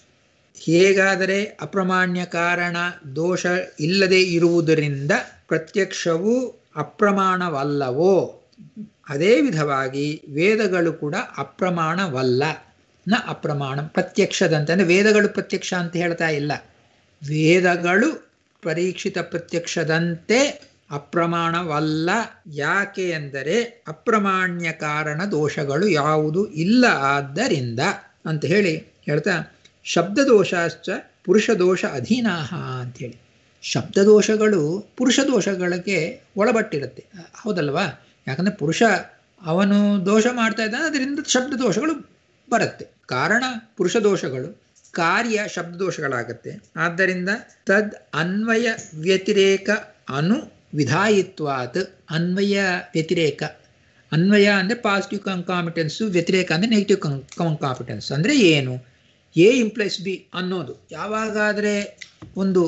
ಹೇಗಾದರೆ ಅಪ್ರಮಾಣ್ಯ ಕಾರಣ ದೋಷ ಇಲ್ಲದೆ ಇರುವುದರಿಂದ ಪ್ರತ್ಯಕ್ಷವು ಅಪ್ರಮಾಣವಲ್ಲವೋ ಅದೇ ವಿಧವಾಗಿ ವೇದಗಳು ಕೂಡ ಅಪ್ರಮಾಣವಲ್ಲ ನ ಅಪ್ರಮಾಣ ಪ್ರತ್ಯಕ್ಷದಂತೆ ಅಂದರೆ ವೇದಗಳು ಪ್ರತ್ಯಕ್ಷ ಅಂತ ಹೇಳ್ತಾ ಇಲ್ಲ ವೇದಗಳು ಪರೀಕ್ಷಿತ ಪ್ರತ್ಯಕ್ಷದಂತೆ ಅಪ್ರಮಾಣವಲ್ಲ ಯಾಕೆ ಎಂದರೆ ಅಪ್ರಮಾಣ್ಯ ಕಾರಣ ದೋಷಗಳು ಯಾವುದು ಇಲ್ಲ ಆದ್ದರಿಂದ ಅಂತ ಹೇಳಿ ಹೇಳ್ತಾ ಶಬ್ದದೋಷಾಶ್ಚ ಪುರುಷ ದೋಷ ಅಧೀನಾಹ ಅಂಥೇಳಿ ಶಬ್ದದೋಷಗಳು ಪುರುಷ ದೋಷಗಳಿಗೆ ಒಳಪಟ್ಟಿರುತ್ತೆ ಹೌದಲ್ವಾ ಯಾಕಂದರೆ ಪುರುಷ ಅವನು ದೋಷ ಮಾಡ್ತಾ ಇದ್ದಾನೆ ಅದರಿಂದ ಶಬ್ದ ದೋಷಗಳು ಬರುತ್ತೆ ಕಾರಣ ಪುರುಷ ದೋಷಗಳು ಕಾರ್ಯ ಶಬ್ದ ದೋಷಗಳಾಗತ್ತೆ ಆದ್ದರಿಂದ ತದ್ ಅನ್ವಯ ವ್ಯತಿರೇಕ ಅನು ವಿಧಾಯಿತ್ವಾತ್ ಅನ್ವಯ ವ್ಯತಿರೇಕ ಅನ್ವಯ ಅಂದರೆ ಪಾಸಿಟಿವ್ ಕಂಕಾಮಿಟೆನ್ಸು ವ್ಯತಿರೇಕ ಅಂದರೆ ನೆಗೆಟಿವ್ ಕಂಕಾಮಿಟೆನ್ಸ್ ಅಂದರೆ ಏನು ಎ ಇಂಪ್ಲೈಸ್ ಬಿ ಅನ್ನೋದು ಯಾವಾಗಾದರೆ ಒಂದು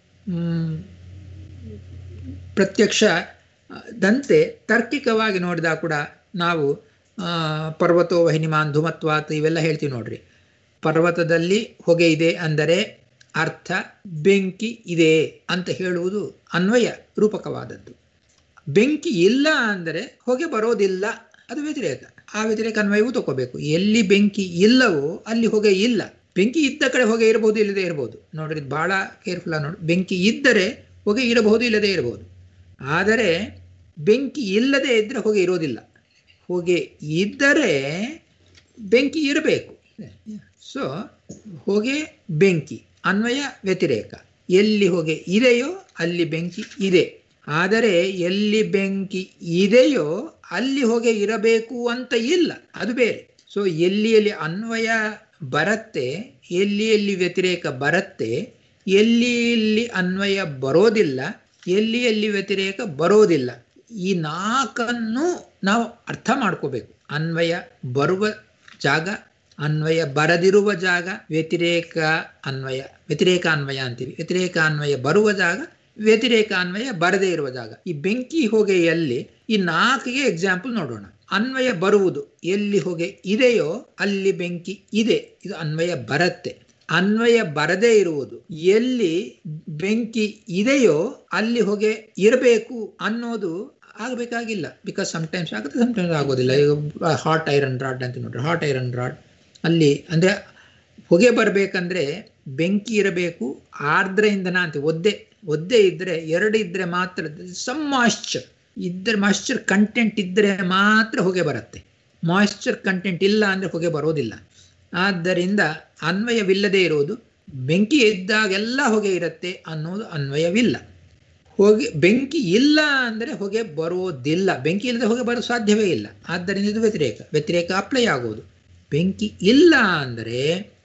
ಪ್ರತ್ಯಕ್ಷ ದಂತೆ ತಾರ್ಕಿಕವಾಗಿ ನೋಡಿದಾಗ ಕೂಡ ನಾವು ಪರ್ವತೋ ವಹಿನಿಮಾನ್ ಧುಮತ್ವಾತ್ ಇವೆಲ್ಲ ಹೇಳ್ತೀವಿ ನೋಡ್ರಿ ಪರ್ವತದಲ್ಲಿ ಹೊಗೆ ಇದೆ ಅಂದರೆ ಅರ್ಥ ಬೆಂಕಿ ಇದೆ ಅಂತ ಹೇಳುವುದು ಅನ್ವಯ ರೂಪಕವಾದದ್ದು ಬೆಂಕಿ ಇಲ್ಲ ಅಂದರೆ ಹೊಗೆ ಬರೋದಿಲ್ಲ ಅದು ವ್ಯತಿರೇಕ ಆ ವ್ಯತಿರೇಕ ಅನ್ವಯವೂ ತಗೋಬೇಕು ಎಲ್ಲಿ ಬೆಂಕಿ ಇಲ್ಲವೋ ಅಲ್ಲಿ ಹೊಗೆ ಇಲ್ಲ ಬೆಂಕಿ ಇದ್ದ ಕಡೆ ಹೊಗೆ ಇರಬಹುದು ಇಲ್ಲದೆ ಇರಬಹುದು ನೋಡ್ರಿ ಇದು ಬಹಳ ಕೇರ್ಫುಲ್ ಆಗಿ ನೋಡಿ ಬೆಂಕಿ ಇದ್ದರೆ ಹೊಗೆ ಇರಬಹುದು ಇಲ್ಲದೆ ಇರಬಹುದು ಆದರೆ ಬೆಂಕಿ ಇಲ್ಲದೆ ಇದ್ದರೆ ಹೊಗೆ ಇರೋದಿಲ್ಲ ಹೊಗೆ ಇದ್ದರೆ ಬೆಂಕಿ ಇರಬೇಕು ಸೊ ಹೊಗೆ ಬೆಂಕಿ ಅನ್ವಯ ವ್ಯತಿರೇಕ ಎಲ್ಲಿ ಹೊಗೆ ಇದೆಯೋ ಅಲ್ಲಿ ಬೆಂಕಿ ಇದೆ ಆದರೆ ಎಲ್ಲಿ ಬೆಂಕಿ ಇದೆಯೋ ಅಲ್ಲಿ ಹೊಗೆ ಇರಬೇಕು ಅಂತ ಇಲ್ಲ ಅದು ಬೇರೆ ಸೊ ಎಲ್ಲಿ ಎಲ್ಲಿ ಅನ್ವಯ ಬರುತ್ತೆ ಎಲ್ಲಿ ಎಲ್ಲಿ ವ್ಯತಿರೇಕ ಬರುತ್ತೆ ಎಲ್ಲಿ ಎಲ್ಲಿ ಅನ್ವಯ ಬರೋದಿಲ್ಲ ಎಲ್ಲಿ ಎಲ್ಲಿ ವ್ಯತಿರೇಕ ಬರೋದಿಲ್ಲ ಈ ನಾಲ್ಕನ್ನು ನಾವು ಅರ್ಥ ಮಾಡ್ಕೋಬೇಕು ಅನ್ವಯ ಬರುವ ಜಾಗ ಅನ್ವಯ ಬರದಿರುವ ಜಾಗ ವ್ಯತಿರೇಕ ಅನ್ವಯ ವ್ಯತಿರೇಕ ಅನ್ವಯ ಅಂತೀವಿ ವ್ಯತಿರೇಕ ಅನ್ವಯ ಬರುವ ಜಾಗ ವ್ಯತಿರೇಕ ಅನ್ವಯ ಬರದೇ ಇರುವ ಜಾಗ ಈ ಬೆಂಕಿ ಹೊಗೆಯಲ್ಲಿ ಈ ನಾಲ್ಕಿಗೆ ಎಕ್ಸಾಂಪಲ್ ನೋಡೋಣ ಅನ್ವಯ ಬರುವುದು ಎಲ್ಲಿ ಹೊಗೆ ಇದೆಯೋ ಅಲ್ಲಿ ಬೆಂಕಿ ಇದೆ ಇದು ಅನ್ವಯ ಬರತ್ತೆ ಅನ್ವಯ ಬರದೇ ಇರುವುದು ಎಲ್ಲಿ ಬೆಂಕಿ ಇದೆಯೋ ಅಲ್ಲಿ ಹೊಗೆ ಇರಬೇಕು ಅನ್ನೋದು ಆಗಬೇಕಾಗಿಲ್ಲ ಬಿಕಾಸ್ ಸಮಟೈಮ್ಸ್ ಆಗುತ್ತೆ ಸಮಟೈಮ್ಸ್ ಆಗೋದಿಲ್ಲ ಈಗ ಹಾಟ್ ಐರನ್ ರಾಡ್ ಅಂತ ನೋಡ್ರಿ ಹಾಟ್ ಐರನ್ ರಾಡ್ ಅಲ್ಲಿ ಅಂದರೆ ಹೊಗೆ ಬರಬೇಕಂದ್ರೆ ಬೆಂಕಿ ಇರಬೇಕು ಆರ್ದ್ರ ಇಂಧನ ಅಂತ ಒದ್ದೆ ಒದ್ದೆ ಇದ್ದರೆ ಎರಡು ಇದ್ದರೆ ಮಾತ್ರ ಸಮ್ ಮಾಯ್ಶ್ಚರ್ ಇದ್ದರೆ ಮಾಯ್ಶ್ಚರ್ ಕಂಟೆಂಟ್ ಇದ್ದರೆ ಮಾತ್ರ ಹೊಗೆ ಬರುತ್ತೆ ಮಾಯ್ಶ್ಚರ್ ಕಂಟೆಂಟ್ ಇಲ್ಲ ಅಂದರೆ ಹೊಗೆ ಬರೋದಿಲ್ಲ ಆದ್ದರಿಂದ ಅನ್ವಯವಿಲ್ಲದೆ ಇರುವುದು ಬೆಂಕಿ ಇದ್ದಾಗೆಲ್ಲ ಹೊಗೆ ಇರುತ್ತೆ ಅನ್ನೋದು ಅನ್ವಯವಿಲ್ಲ ಹೊಗೆ ಬೆಂಕಿ ಇಲ್ಲ ಅಂದರೆ ಹೊಗೆ ಬರೋದಿಲ್ಲ ಬೆಂಕಿ ಇಲ್ಲದೆ ಹೊಗೆ ಬರೋ ಸಾಧ್ಯವೇ ಇಲ್ಲ ಆದ್ದರಿಂದ ಇದು ವ್ಯತಿರೇಕ ವ್ಯತಿರೇಕ ಅಪ್ಲೈ ಆಗೋದು ಬೆಂಕಿ ಇಲ್ಲ ಅಂದರೆ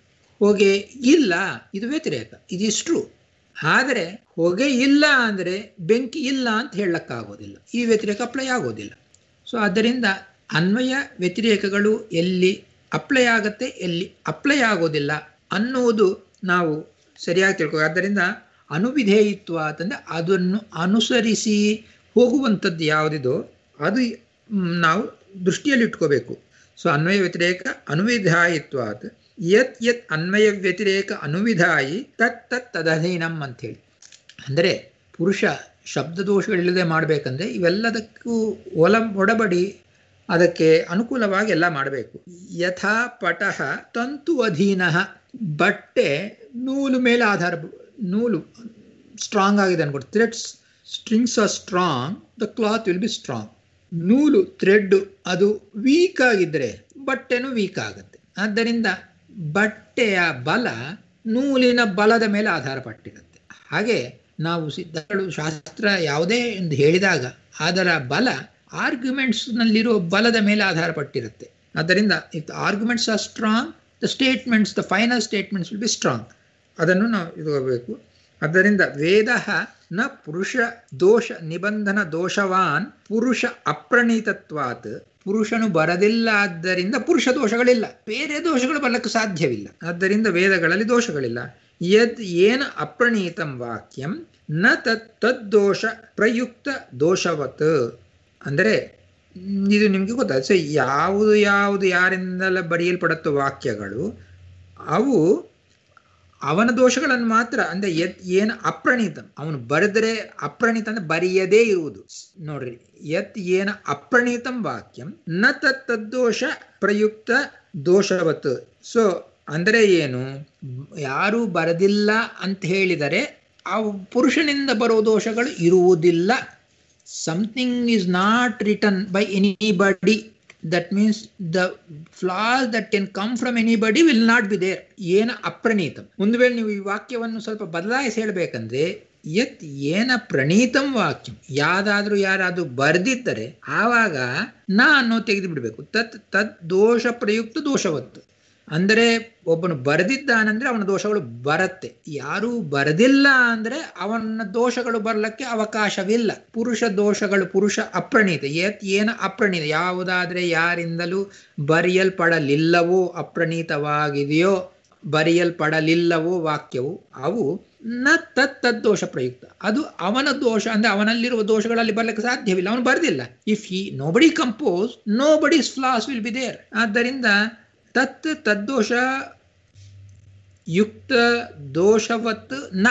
ಹೊಗೆ ಇಲ್ಲ ಇದು ವ್ಯತಿರೇಕ ಇದಿಷ್ಟು ಆದರೆ ಹೊಗೆ ಇಲ್ಲ ಅಂದರೆ ಬೆಂಕಿ ಇಲ್ಲ ಅಂತ ಹೇಳಕ್ಕಾಗೋದಿಲ್ಲ ಈ ವ್ಯತಿರೇಕ ಅಪ್ಲೈ ಆಗೋದಿಲ್ಲ ಸೊ ಆದ್ದರಿಂದ ಅನ್ವಯ ವ್ಯತಿರೇಕಗಳು ಎಲ್ಲಿ ಅಪ್ಲೈ ಆಗುತ್ತೆ ಎಲ್ಲಿ ಅಪ್ಲೈ ಆಗೋದಿಲ್ಲ ಅನ್ನುವುದು ನಾವು ಸರಿಯಾಗಿ ತಿಳ್ಕೊ ಆದ್ದರಿಂದ ಅನುವಿಧೇಯಿತ್ವ ಅಂತಂದರೆ ಅದನ್ನು ಅನುಸರಿಸಿ ಹೋಗುವಂಥದ್ದು ಯಾವುದಿದೋ ಅದು ನಾವು ದೃಷ್ಟಿಯಲ್ಲಿ ಇಟ್ಕೋಬೇಕು ಸೊ ಅನ್ವಯ ವ್ಯತಿರೇಕ ಅನುವಿಧಾಯಿತ್ವಾತ್ ಯತ್ ಯತ್ ಅನ್ವಯ ವ್ಯತಿರೇಕ ಅನುವಿಧಾಯಿ ತತ್ ತತ್ ತದಧೀನಂ ಅಂಥೇಳಿ ಅಂದರೆ ಪುರುಷ ಶಬ್ದದೋಷಗಳಿಲ್ಲದೆ ಮಾಡಬೇಕಂದ್ರೆ ಇವೆಲ್ಲದಕ್ಕೂ ಒಲ ಒಡಬಡಿ ಅದಕ್ಕೆ ಅನುಕೂಲವಾಗಿ ಎಲ್ಲ ಮಾಡಬೇಕು ಯಥಾ ಪಟಃ ತಂತು ಅಧೀನ ಬಟ್ಟೆ ನೂಲು ಮೇಲೆ ಆಧಾರ ನೂಲು ಸ್ಟ್ರಾಂಗ್ ಆಗಿದೆ ಅನ್ಕೊಟ್ಟು threads strings are strong the cloth will be strong ನೂಲು ಥ್ರೆಡ್ ಅದು ವೀಕ್ ಆಗಿದ್ದರೆ ಬಟ್ಟೆನೂ ವೀಕ್ ಆಗುತ್ತೆ ಆದ್ದರಿಂದ ಬಟ್ಟೆಯ ಬಲ ನೂಲಿನ ಬಲದ ಮೇಲೆ ಆಧಾರ ಪಟ್ಟಿರುತ್ತೆ ಹಾಗೆ ನಾವು ಸಿದ್ಧಗಳು ಶಾಸ್ತ್ರ ಯಾವುದೇ ಎಂದು ಹೇಳಿದಾಗ ಅದರ ಬಲ ಆರ್ಗ್ಯುಮೆಂಟ್ಸ್ನಲ್ಲಿರೋ ಬಲದ ಮೇಲೆ ಆಧಾರ ಪಟ್ಟಿರುತ್ತೆ ಆದ್ದರಿಂದ if arguments are strong the statements the final statements will be strong ಅದನ್ನು ನಾವು ಇದುಬೇಕು ಆದ್ದರಿಂದ ವೇದ ನ ಪುರುಷ ದೋಷ ನಿಬಂಧನ ದೋಷವಾನ್ ಪುರುಷ ಅಪ್ರಣೀತತ್ವಾತ್ ಪುರುಷನು ಬರದಿಲ್ಲ ಆದ್ದರಿಂದ ಪುರುಷ ದೋಷಗಳಿಲ್ಲ ಬೇರೆ ದೋಷಗಳು ಬರಲಿಕ್ಕೆ ಸಾಧ್ಯವಿಲ್ಲ ಆದ್ದರಿಂದ ವೇದಗಳಲ್ಲಿ ದೋಷಗಳಿಲ್ಲ ಯದ್ ಏನ ಅಪ್ರಣೀತಂ ವಾಕ್ಯಂ ನ ತತ್ ತದ್ದೋಷ ಪ್ರಯುಕ್ತ ದೋಷವತ್ ಅಂದರೆ ಇದು ನಿಮಗೆ ಗೊತ್ತಾಯ್ತು ಸೊ ಯಾವುದು ಯಾವುದು ಯಾರಿಂದಲ ಬರೆಯಲ್ಪಡುತ್ತೋ ವಾಕ್ಯಗಳು ಅವು ಅವನ ದೋಷಗಳನ್ನು ಮಾತ್ರ ಅಂದ್ರೆ ಯತ್ ಏನು ಅಪ್ರಣೀತ ಅವನು ಬರೆದರೆ ಅಪ್ರಣೀತ ಅಂದ್ರೆ ಬರೆಯದೇ ಇರುವುದು ನೋಡ್ರಿ ಯತ್ ಏನ ಅಪ್ರಣೀತಂ ವಾಕ್ಯಂ ನ ತತ್ ತದ್ದೋಷ ಪ್ರಯುಕ್ತ ದೋಷವತ್ ಸೊ ಅಂದರೆ ಏನು ಯಾರು ಬರೆದಿಲ್ಲ ಅಂತ ಹೇಳಿದರೆ ಆ ಪುರುಷನಿಂದ ಬರೋ ದೋಷಗಳು ಇರುವುದಿಲ್ಲ something is not written by anybody that means the flaws that can come from anybody will not be there ಏನ ಅಪ್ರಣೀತಂ ಒಂದು ವೇಳೆ ನೀವು ಈ ವಾಕ್ಯವನ್ನು ಸ್ವಲ್ಪ ಬದಲಾಯಿಸಿ ಹೇಳಬೇಕಂದ್ರೆ ಯತ್ ಏನ ಪ್ರಣೀತಂ ವಾಕ್ಯಂ ಯಾವ್ದಾದ್ರೂ ಯಾರಾದ್ರೂ ಬರೆದಿದ್ದರೆ ಆವಾಗ ನಾ ಅನ್ನೋ ತೆಗೆದು ಬಿಡಬೇಕು ತತ್ ತತ್ ದೋಷ ಪ್ರಯುಕ್ತ ದೋಷವತ್ತು ಅಂದರೆ ಒಬ್ಬನು ಬರೆದಿದ್ದಾನಂದ್ರೆ ಅವನ ದೋಷಗಳು ಬರತ್ತೆ ಯಾರು ಬರೆದಿಲ್ಲ ಅಂದ್ರೆ ಅವನ ದೋಷಗಳು ಬರಲಿಕ್ಕೆ ಅವಕಾಶವಿಲ್ಲ ಪುರುಷ ದೋಷಗಳು ಪುರುಷ ಅಪ್ರಣೀತ ಏತ್ ಏನ ಅಪ್ರಣೀತ ಯಾವುದಾದ್ರೆ ಯಾರಿಂದಲೂ ಬರೆಯಲ್ಪಡಲಿಲ್ಲವೋ ಅಪ್ರಣೀತವಾಗಿದೆಯೋ ಬರೆಯಲ್ಪಡಲಿಲ್ಲವೋ ವಾಕ್ಯವು ಅವು ನ ತತ್ ತದ್ದೋಷ ಪ್ರಯುಕ್ತ ಅದು ಅವನ ದೋಷ ಅಂದ್ರೆ ಅವನಲ್ಲಿರುವ ದೋಷಗಳಲ್ಲಿ ಬರ್ಲಿಕ್ಕೆ ಸಾಧ್ಯವಿಲ್ಲ ಅವನು ಬರೆದಿಲ್ಲ if he nobody compose nobody's flaws will be there ಆದ್ದರಿಂದ ತತ್ ತದ್ದೋಷ ಯುಕ್ತ ದೋಷವತ್ ನ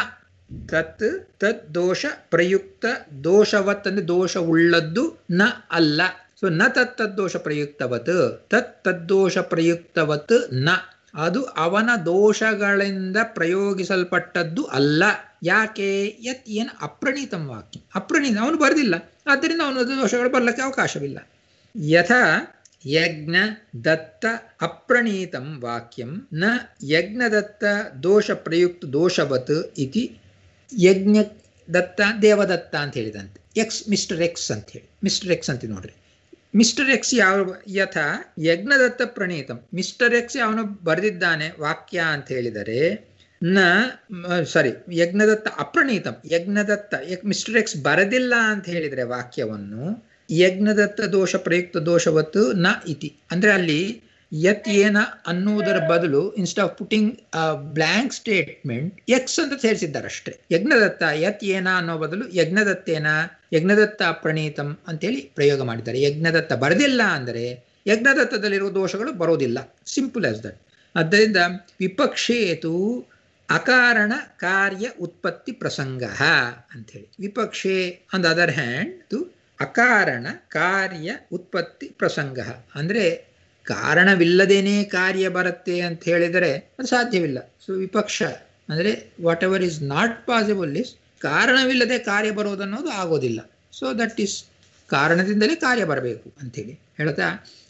ತತ್ ತದ್ ದೋಷ ಪ್ರಯುಕ್ತ ದೋಷವತ್ ಅಂದ್ರೆ ದೋಷ ಉಳ್ಳದ್ದು ನ ಅಲ್ಲ ಸೊ ನ ತತ್ ತದ್ದೋಷ ಪ್ರಯುಕ್ತವತ್ ತತ್ ತದ್ದೋಷ ಪ್ರಯುಕ್ತವತ್ ನ ಅದು ಅವನ ದೋಷಗಳಿಂದ ಪ್ರಯೋಗಿಸಲ್ಪಟ್ಟದ್ದು ಅಲ್ಲ ಯಾಕೆ ಯತ್ ಏನು ಅಪ್ರಣೀತಂ ವಾಕ್ಯ ಅಪ್ರಣೀತ ಅವನು ಬರೆದಿಲ್ಲ ಆದ್ದರಿಂದ ಅವನ ದೋಷಗಳು ಬರ್ಲಿಕ್ಕೆ ಅವಕಾಶವಿಲ್ಲ ಯಥಾ ಯಜ್ಞ ದತ್ತ ಅಪ್ರಣೀತಂ ವಾಕ್ಯಂ ನ ಯಜ್ಞದತ್ತ ದೋಷ ಪ್ರಯುಕ್ತ ದೋಷವತ್ ಇತಿ ಯಜ್ಞ ದತ್ತ ದೇವದತ್ತ ಅಂತ ಹೇಳಿದಂತೆ ಎಕ್ಸ್ ಮಿಸ್ಟರ್ ಎಕ್ಸ್ ಅಂತ ಹೇಳಿ ಮಿಸ್ಟರ್ ಎಕ್ಸ್ ಅಂತ ನೋಡ್ರಿ ಮಿಸ್ಟರ್ ಎಕ್ಸ್ ಯಾವ ಯಥಾ ಯಜ್ಞದತ್ತ ಪ್ರಣೀತಂ ಮಿಸ್ಟರ್ ಎಕ್ಸ್ ಅವನು ಬರೆದಿದ್ದಾನೆ ವಾಕ್ಯ ಅಂತ ಹೇಳಿದರೆ ನ ಸಾರಿ ಯಜ್ಞದತ್ತ ಅಪ್ರಣೀತಂ ಯಜ್ಞದತ್ತ ಮಿಸ್ಟರ್ ಎಕ್ಸ್ ಬರೆದಿಲ್ಲ ಅಂತ ಹೇಳಿದರೆ ವಾಕ್ಯವನ್ನು ಯಜ್ಞದತ್ತ ದೋಷ ಪ್ರಯುಕ್ತ ದೋಷವತ್ತು ನ ಇತಿ ಅಂದ್ರೆ ಅಲ್ಲಿ ಯತ್ ಏನ ಅನ್ನುವುದರ ಬದಲು instead of putting blank statement X ಅಂತ ಸೇರಿಸಿದ್ದಾರೆ ಅಷ್ಟೇ ಯಜ್ಞದತ್ತ ಯತ್ ಏನ ಅನ್ನೋ ಬದಲು ಯಜ್ಞದತ್ತೇನ ಯಜ್ಞದತ್ತ ಪ್ರಣೀತಂ ಅಂತೇಳಿ ಪ್ರಯೋಗ ಮಾಡಿದ್ದಾರೆ ಯಜ್ಞದತ್ತ ಬರೆದಿಲ್ಲ ಅಂದರೆ ಯಜ್ಞದತ್ತದಲ್ಲಿರುವ ದೋಷಗಳು ಬರೋದಿಲ್ಲ ಸಿಂಪಲ್ ಆಸ್ ದಟ್ ಆದ್ದರಿಂದ ವಿಪಕ್ಷೇತು ಅಕಾರಣ ಕಾರ್ಯ ಉತ್ಪತ್ತಿ ಪ್ರಸಂಗ ಅಂಥೇಳಿ ವಿಪಕ್ಷೆ ಆನ್ ದ ಅದರ್ ಹ್ಯಾಂಡ್ ಅಕಾರಣ ಕಾರ್ಯ ಉತ್ಪತ್ತಿ ಪ್ರಸಂಗ ಅಂದರೆ ಕಾರಣವಿಲ್ಲದೇನೆ ಕಾರ್ಯ ಬರುತ್ತೆ ಅಂತ ಹೇಳಿದರೆ ಅದು ಸಾಧ್ಯವಿಲ್ಲ ಸೊ ವಿಪಕ್ಷ ಅಂದರೆ whatever is not possible is ಕಾರಣವಿಲ್ಲದೆ ಕಾರ್ಯ ಬರೋದನ್ನೋದು ಆಗೋದಿಲ್ಲ ಸೊ ದಟ್ ಈಸ್ ಕಾರಣದಿಂದಲೇ ಕಾರ್ಯ ಬರಬೇಕು ಅಂಥೇಳಿ ಹೇಳ್ತಾ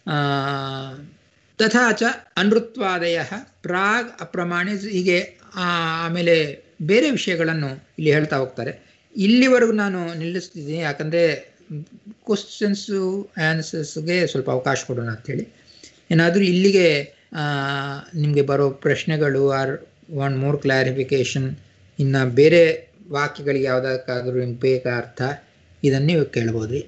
ತಥಾ ಚ ಅನೃತ್ವಾದಯ ಪ್ರಾಗ್ ಅಪ್ರಮಾಣಿ ಹೀಗೆ ಆಮೇಲೆ ಬೇರೆ ವಿಷಯಗಳನ್ನು ಇಲ್ಲಿ ಹೇಳ್ತಾ ಹೋಗ್ತಾರೆ ಇಲ್ಲಿವರೆಗೂ ನಾನು ನಿಲ್ಲಿಸ್ತಿದ್ದೀನಿ ಯಾಕಂದರೆ ಕ್ವಶನ್ಸು ಆನ್ಸರ್ಸ್ಗೆ ಸ್ವಲ್ಪ ಅವಕಾಶ ಕೊಡೋಣ ಅಂಥೇಳಿ ಏನಾದರೂ ಇಲ್ಲಿಗೆ ನಿಮಗೆ ಬರೋ ಪ್ರಶ್ನೆಗಳು ಆರ್ ಒನ್ ಮೋರ್ ಕ್ಲಾರಿಫಿಕೇಶನ್ ಇನ್ನು ಬೇರೆ ವಾಕ್ಯಗಳಿಗೆ ಯಾವುದಕ್ಕಾದರೂ ನಿಮ್ಗೆ ಬೇಕಾ ಅರ್ಥ ಇದನ್ನು ನೀವು ಕೇಳ್ಬೋದು ರೀ